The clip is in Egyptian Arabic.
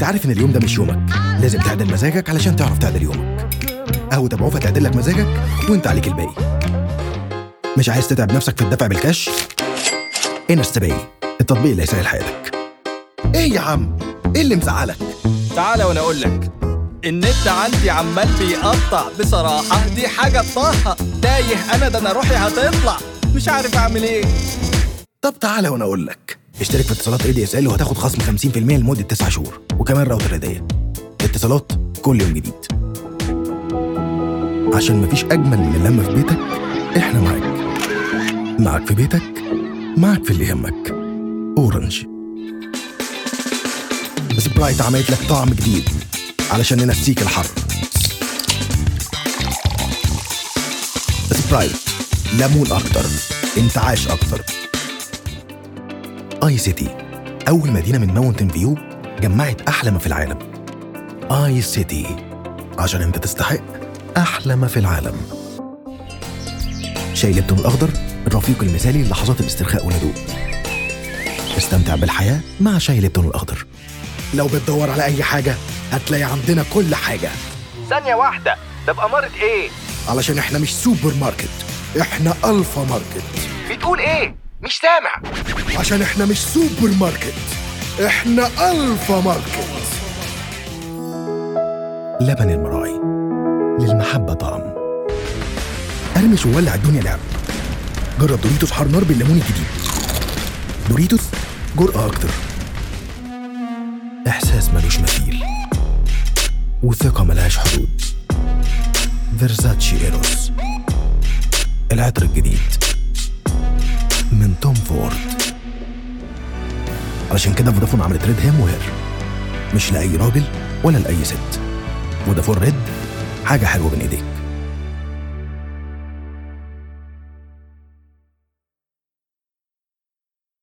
انت عارف ان اليوم ده مش يومك لازم تعدل مزاجك علشان تعرف تعدل يومك قهوة ابو عوفة تعدل لك مزاجك وانت عليك الباقي مش عايز تتعب نفسك في الدفع بالكاش انستا باي التطبيق اللي هيسهل حياتك ايه يا عم ايه اللي مزعلك تعالى وانا اقول لك النت عندي عمال بيقطع بصراحة دي حاجة طاحة تايه انا ده انا روحي هتطلع مش عارف اعمل ايه طب تعالى وانا اقول لك اشترك في اتصالات اي دي اس ال وهتاخد خصم 50% لمده 9 شهور وكمان راوتر هديه اتصالات كل يوم جديد عشان مفيش اجمل من اللمه في بيتك احنا معاك معاك في بيتك معاك في اللي يهمك اورنج سبرايت عملت لك طعم جديد علشان ننسيك الحر سبرايت ليمون اكتر انتعاش اكتر اي سيتي اول مدينه من ماونتن فيو جمعت احلى ما في العالم اي سيتي عشان انت تستحق احلى ما في العالم شاي ليبتون الاخضر الرفيق المثالي للحظات الاسترخاء والهدوء استمتع بالحياه مع شاي ليبتون الاخضر لو بتدور على اي حاجه هتلاقي عندنا كل حاجه ثانية واحدة ده بأمارة ايه؟ علشان احنا مش سوبر ماركت احنا الفا ماركت بتقول ايه؟ مش سامع عشان احنا مش سوبر ماركت احنا الفا ماركت لبن المراعي للمحبة طعم ارمش وولع الدنيا لعب جرب دوريتوس حار نار بالليمون الجديد دوريتوس جرأة أكتر إحساس ملوش مثيل وثقة ملهاش حدود فيرزاتشي إيروس العطر الجديد من توم فورد علشان كده فودافون عملت ريد هام وهير مش لأي راجل ولا لأي ست فودافون ريد حاجة حلوة بين إيديك